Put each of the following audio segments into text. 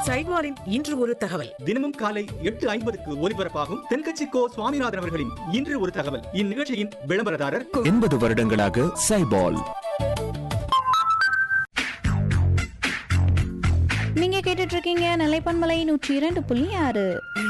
சைட்வாரின் இன்று ஒரு தகவல் தினமும் காலை எட்டு ஐம்பதுக்கு ஒலிபரப்பாகும் தென்கட்சி கோ சுவாமிநாதன் அவர்களின் இன்று ஒரு தகவல் இந்நிகழ்ச்சியின் விளம்பரதாரர் எண்பது வருடங்களாக சைபால் நீங்க கேட்டுட்டு இருக்கீங்க நிலைப்பன்மலை நூற்றி இரண்டு புள்ளி ஆறு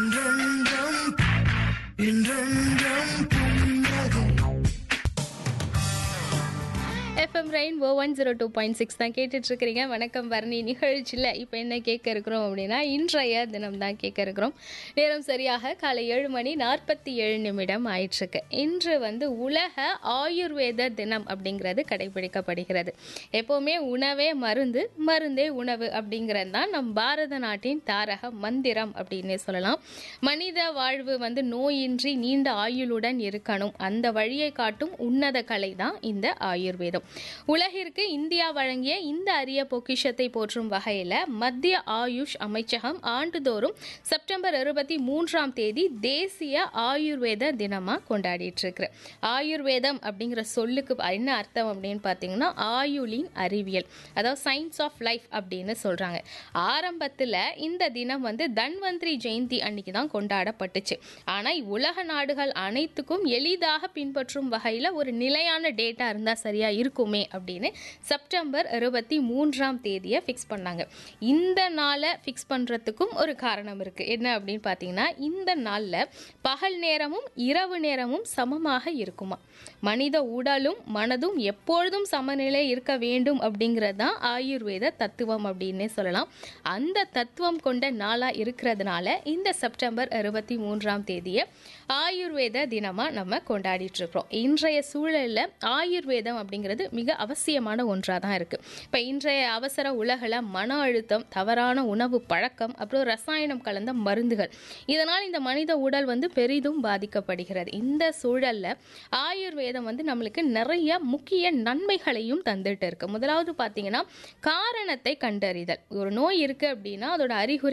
FM rainbow one zero two point six தான் கேட்டுட்டு இருக்கிறீங்க வணக்கம் பரணி நிகழ்ச்சியில் இப்போ என்ன கேட்க இருக்கிறோம் அப்படின்னா இன்றைய தினம் தான் கேட்க இருக்கிறோம் நேரம் சரியாக காலை ஏழு மணி நாற்பத்தி ஏழு நிமிடம் ஆயிட்டிருக்கு இன்று வந்து உலக ஆயுர்வேத தினம் அப்படிங்கிறது கடைபிடிக்கப்படுகிறது எப்போவுமே உணவே மருந்து மருந்தே உணவு அப்படிங்கிறது தான் நம் பாரத நாட்டின் தாரக மந்திரம் அப்படின்னே சொல்லலாம் மனித வாழ்வு வந்து நோயின்றி நீண்ட ஆயுளுடன் இருக்கணும் அந்த வழியை காட்டும் உன்னத கலை தான் இந்த ஆயுர்வேதம் உலகிற்கு இந்தியா வழங்கிய இந்த அரிய பொக்கிஷத்தை போற்றும் வகையில் மத்திய ஆயுஷ் அமைச்சகம் ஆண்டுதோறும் செப்டம்பர் இருபத்தி மூன்றாம் தேதி தேசிய ஆயுர்வேத தினமாக கொண்டாடிட்டு இருக்கு ஆயுர்வேதம் அப்படிங்கிற சொல்லுக்கு என்ன அர்த்தம் அப்படின்னு பார்த்தீங்கன்னா ஆயுளின் அறிவியல் அதாவது சயின்ஸ் ஆஃப் லைஃப் அப்படின்னு சொல்கிறாங்க ஆரம்பத்தில் இந்த தினம் வந்து தன்வந்திரி ஜெயந்தி அன்னைக்கு தான் கொண்டாடப்பட்டுச்சு ஆனால் உலக நாடுகள் அனைத்துக்கும் எளிதாக பின்பற்றும் வகையில் ஒரு நிலையான டேட்டா இருந்தால் சரியாக இருக்குமே அப்படின்னு செப்டம்பர் இருபத்தி மூன்றாம் தேதியை ஃபிக்ஸ் பண்ணாங்க இந்த நாளை ஃபிக்ஸ் பண்ணுறதுக்கும் ஒரு காரணம் இருக்குது என்ன அப்படின்னு பார்த்தீங்கன்னா இந்த நாளில் பகல் நேரமும் இரவு நேரமும் சமமாக இருக்குமா மனித உடலும் மனதும் எப்பொழுதும் சமநிலை இருக்க வேண்டும் அப்படிங்கிறது தான் ஆயுர்வேத தத்துவம் அப்படின்னே சொல்லலாம் அந்த தத்துவம் கொண்ட நாளாக இருக்கிறதுனால இந்த செப்டம்பர் இருபத்தி மூன்றாம் தேதியை ஆயுர்வேத தினமாக நம்ம கொண்டாடிட்டு இருக்கிறோம் இன்றைய சூழலில் ஆயுர்வேதம் அப்படிங்கிறது மிக அவசியமான ஒன்றாக தான் இருக்குது இப்போ இன்றைய அவசர உலகில் மன அழுத்தம் தவறான உணவு பழக்கம் அப்புறம் ரசாயனம் கலந்த மருந்துகள் இதனால் இந்த மனித உடல் வந்து பெரிதும் பாதிக்கப்படுகிறது இந்த சூழலில் ஆயுர்வேதம் வந்து நம்மளுக்கு நிறைய முக்கிய நன்மைகளையும் தந்துட்டு இருக்கு முதலாவது பார்த்தீங்கன்னா காரணத்தை கண்டறிதல் ஒரு நோய் இருக்குது அப்படின்னா அதோட அறிகுறி